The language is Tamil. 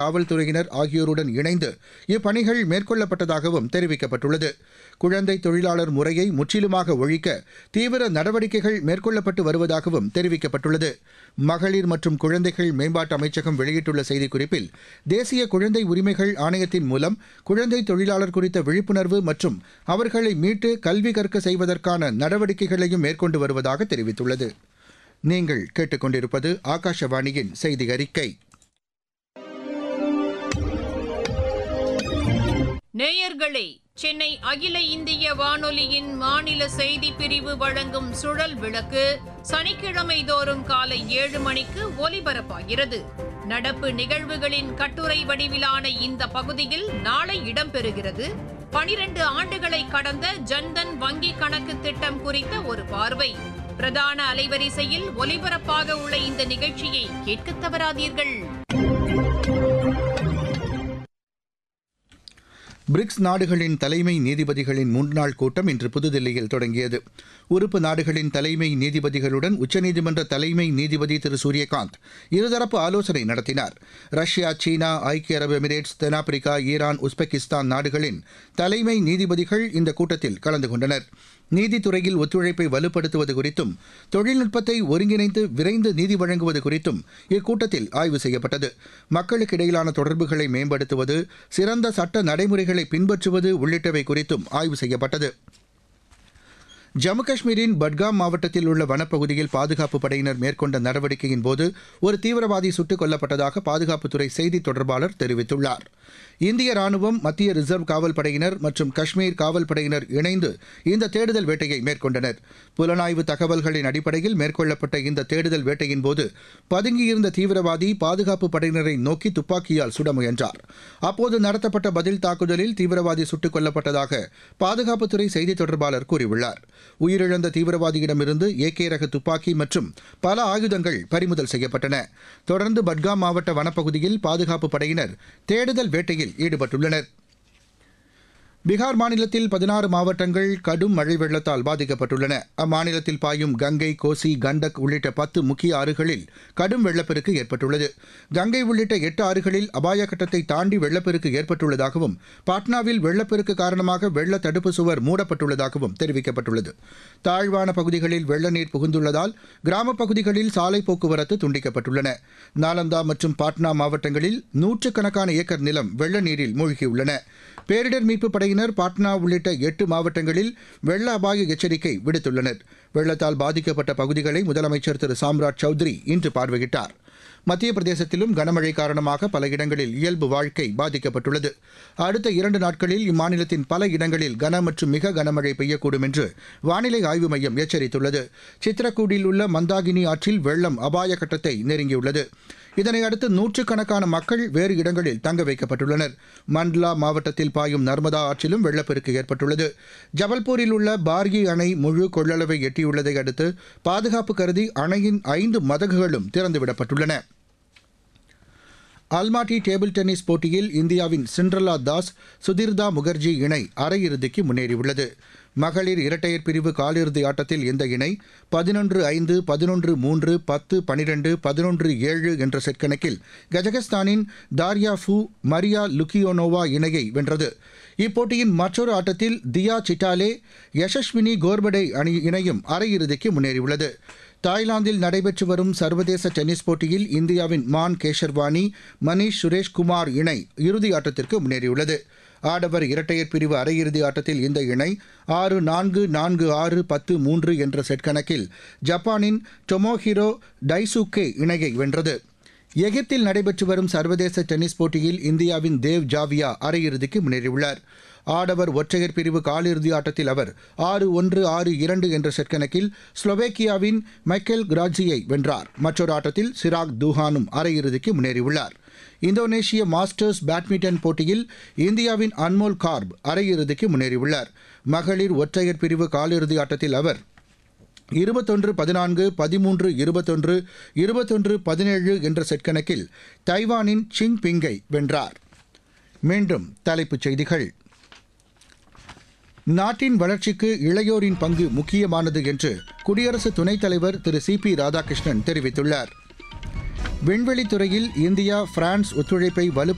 காவல்துறையினர் ஆகியோருடன் இணைந்து இப்பணிகள் மேற்கொள்ளப்பட்டதாகவும் தெரிவிக்கப்பட்டுள்ளது குழந்தை தொழிலாளர் முறையை முற்றிலுமாக ஒழிக்க தீவிர நடவடிக்கைகள் மேற்கொள்ளப்பட்டு வருவதாகவும் தெரிவிக்கப்பட்டுள்ளது மகளிர் மற்றும் குழந்தைகள் மேம்பாட்டு அமைச்சகம் வெளியிட்டுள்ள செய்திக்குறிப்பில் தேசிய குழந்தை உரிமைகள் ஆணையத்தின் மூலம் குழந்தை தொழிலாளர் குறித்த விழிப்புணர்வு மற்றும் அவர்களை மீட்டு கல்வி கற்க செய்வதற்கான நடவடிக்கைகளையும் மேற்கொண்டு வருவதாக தெரிவித்துள்ளது நீங்கள் கேட்டுக்கொண்டிருப்பது ஆகாஷவாணியின் செய்தி அறிக்கை நேயர்களே சென்னை அகில இந்திய வானொலியின் மாநில செய்தி பிரிவு வழங்கும் சுழல் விளக்கு சனிக்கிழமை தோறும் காலை ஏழு மணிக்கு ஒலிபரப்பாகிறது நடப்பு நிகழ்வுகளின் கட்டுரை வடிவிலான இந்த பகுதியில் நாளை இடம்பெறுகிறது பனிரெண்டு ஆண்டுகளை கடந்த ஜன்தன் வங்கி கணக்கு திட்டம் குறித்த ஒரு பார்வை பிரதான அலைவரிசையில் ஒலிபரப்பாக உள்ள இந்த நிகழ்ச்சியை கேட்கத் தவறாதீர்கள் பிரிக்ஸ் நாடுகளின் தலைமை நீதிபதிகளின் முன்னாள் கூட்டம் இன்று புதுதில்லியில் தொடங்கியது உறுப்பு நாடுகளின் தலைமை நீதிபதிகளுடன் உச்சநீதிமன்ற தலைமை நீதிபதி திரு சூரியகாந்த் இருதரப்பு ஆலோசனை நடத்தினார் ரஷ்யா சீனா ஐக்கிய அரபு எமிரேட்ஸ் தென்னாப்பிரிக்கா ஈரான் உஸ்பெகிஸ்தான் நாடுகளின் தலைமை நீதிபதிகள் இந்த கூட்டத்தில் கலந்து கொண்டனர் நீதித்துறையில் ஒத்துழைப்பை வலுப்படுத்துவது குறித்தும் தொழில்நுட்பத்தை ஒருங்கிணைந்து விரைந்து நீதி வழங்குவது குறித்தும் இக்கூட்டத்தில் ஆய்வு செய்யப்பட்டது மக்களுக்கு இடையிலான தொடர்புகளை மேம்படுத்துவது சிறந்த சட்ட நடைமுறைகளை பின்பற்றுவது உள்ளிட்டவை குறித்தும் ஆய்வு செய்யப்பட்டது ஜம்மு காஷ்மீரின் பட்காம் மாவட்டத்தில் உள்ள வனப்பகுதியில் பாதுகாப்பு படையினர் மேற்கொண்ட நடவடிக்கையின் போது ஒரு தீவிரவாதி சுட்டுக் கொல்லப்பட்டதாக பாதுகாப்புத்துறை செய்தி தொடர்பாளர் தெரிவித்துள்ளார் இந்திய ராணுவம் மத்திய ரிசர்வ் காவல் படையினர் மற்றும் காஷ்மீர் காவல் படையினர் இணைந்து இந்த தேடுதல் வேட்டையை மேற்கொண்டனர் புலனாய்வு தகவல்களின் அடிப்படையில் மேற்கொள்ளப்பட்ட இந்த தேடுதல் வேட்டையின் போது பதுங்கியிருந்த தீவிரவாதி பாதுகாப்பு படையினரை நோக்கி துப்பாக்கியால் சுட முயன்றார் அப்போது நடத்தப்பட்ட பதில் தாக்குதலில் தீவிரவாதி சுட்டுக் கொல்லப்பட்டதாக பாதுகாப்புத்துறை செய்தி தொடர்பாளர் கூறியுள்ளார் உயிரிழந்த தீவிரவாதியிடமிருந்து ஏகே ரக துப்பாக்கி மற்றும் பல ஆயுதங்கள் பறிமுதல் செய்யப்பட்டன தொடர்ந்து பட்காம் மாவட்ட வனப்பகுதியில் பாதுகாப்பு படையினர் தேடுதல் வேட்டையில் ஈடுபட்டுள்ளனர் பீகார் மாநிலத்தில் பதினாறு மாவட்டங்கள் கடும் மழை வெள்ளத்தால் பாதிக்கப்பட்டுள்ளன அம்மாநிலத்தில் பாயும் கங்கை கோசி கண்டக் உள்ளிட்ட பத்து முக்கிய ஆறுகளில் கடும் வெள்ளப்பெருக்கு ஏற்பட்டுள்ளது கங்கை உள்ளிட்ட எட்டு ஆறுகளில் அபாய கட்டத்தை தாண்டி வெள்ளப்பெருக்கு ஏற்பட்டுள்ளதாகவும் பாட்னாவில் வெள்ளப்பெருக்கு காரணமாக வெள்ள தடுப்பு சுவர் மூடப்பட்டுள்ளதாகவும் தெரிவிக்கப்பட்டுள்ளது தாழ்வான பகுதிகளில் வெள்ள நீர் புகுந்துள்ளதால் கிராமப் பகுதிகளில் சாலை போக்குவரத்து துண்டிக்கப்பட்டுள்ளன நாலந்தா மற்றும் பாட்னா மாவட்டங்களில் நூற்றுக்கணக்கான ஏக்கர் நிலம் வெள்ள நீரில் மூழ்கியுள்ளன பேரிடர் மீட்புப் படையினர் பாட்னா உள்ளிட்ட எட்டு மாவட்டங்களில் வெள்ள அபாய எச்சரிக்கை விடுத்துள்ளனர் வெள்ளத்தால் பாதிக்கப்பட்ட பகுதிகளை முதலமைச்சர் திரு சாம்ராஜ் சௌத்ரி இன்று பார்வையிட்டார் மத்திய பிரதேசத்திலும் கனமழை காரணமாக பல இடங்களில் இயல்பு வாழ்க்கை பாதிக்கப்பட்டுள்ளது அடுத்த இரண்டு நாட்களில் இம்மாநிலத்தின் பல இடங்களில் கன மற்றும் மிக கனமழை பெய்யக்கூடும் என்று வானிலை ஆய்வு மையம் எச்சரித்துள்ளது சித்ரக்கூடில் உள்ள மந்தாகினி ஆற்றில் வெள்ளம் அபாய கட்டத்தை நெருங்கியுள்ளது இதனையடுத்து நூற்றுக்கணக்கான மக்கள் வேறு இடங்களில் தங்க வைக்கப்பட்டுள்ளனர் மண்ட்லா மாவட்டத்தில் பாயும் நர்மதா ஆற்றிலும் வெள்ளப்பெருக்கு ஏற்பட்டுள்ளது ஜபல்பூரில் உள்ள பார்கி அணை முழு கொள்ளளவை எட்டியுள்ளதை அடுத்து பாதுகாப்பு கருதி அணையின் ஐந்து மதகுகளும் திறந்துவிடப்பட்டுள்ளன அல்மாட்டி டேபிள் டென்னிஸ் போட்டியில் இந்தியாவின் சிண்ட்ரலா தாஸ் சுதிர்தா முகர்ஜி இணை அரையிறுதிக்கு முன்னேறியுள்ளது மகளிர் இரட்டையர் பிரிவு காலிறுதி ஆட்டத்தில் இந்த இணை பதினொன்று ஐந்து பதினொன்று மூன்று பத்து பனிரெண்டு பதினொன்று ஏழு என்ற செட் கணக்கில் கஜகஸ்தானின் தாரியா ஃபூ மரியா லுக்கியோனோவா இணையை வென்றது இப்போட்டியின் மற்றொரு ஆட்டத்தில் தியா சிட்டாலே யசஸ்வினி கோர்படே அணி இணையும் அரையிறுதிக்கு முன்னேறியுள்ளது தாய்லாந்தில் நடைபெற்று வரும் சர்வதேச டென்னிஸ் போட்டியில் இந்தியாவின் மான் கேஷர்வானி மணீஷ் சுரேஷ் குமார் இணை இறுதி ஆட்டத்திற்கு முன்னேறியுள்ளது ஆடவர் இரட்டையர் பிரிவு அரையிறுதி ஆட்டத்தில் இந்த இணை ஆறு நான்கு நான்கு ஆறு பத்து மூன்று என்ற செட் கணக்கில் ஜப்பானின் டொமோஹிரோ டைசுகே இணையை வென்றது எகிப்தில் நடைபெற்று வரும் சர்வதேச டென்னிஸ் போட்டியில் இந்தியாவின் தேவ் ஜாவியா அரையிறுதிக்கு முன்னேறியுள்ளார் ஆடவர் ஒற்றையர் பிரிவு காலிறுதி ஆட்டத்தில் அவர் ஆறு ஒன்று ஆறு இரண்டு என்ற செட் கணக்கில் ஸ்லோவேக்கியாவின் மைக்கேல் கிராஜியை வென்றார் மற்றொரு ஆட்டத்தில் சிராக் தூஹானும் அரையிறுதிக்கு முன்னேறியுள்ளார் இந்தோனேஷிய மாஸ்டர்ஸ் பேட்மிண்டன் போட்டியில் இந்தியாவின் அன்மோல் கார்ப் அரையிறுதிக்கு முன்னேறியுள்ளார் மகளிர் ஒற்றையர் பிரிவு காலிறுதி ஆட்டத்தில் அவர் இருபத்தொன்று பதினான்கு பதிமூன்று இருபத்தொன்று இருபத்தொன்று பதினேழு என்ற செட் கணக்கில் தைவானின் சிங் பிங்கை வென்றார் மீண்டும் தலைப்புச் செய்திகள் நாட்டின் வளர்ச்சிக்கு இளையோரின் பங்கு முக்கியமானது என்று குடியரசு துணைத் தலைவர் திரு சி பி ராதாகிருஷ்ணன் தெரிவித்துள்ளார் விண்வெளித்துறையில் இந்தியா பிரான்ஸ் ஒத்துழைப்பை வலு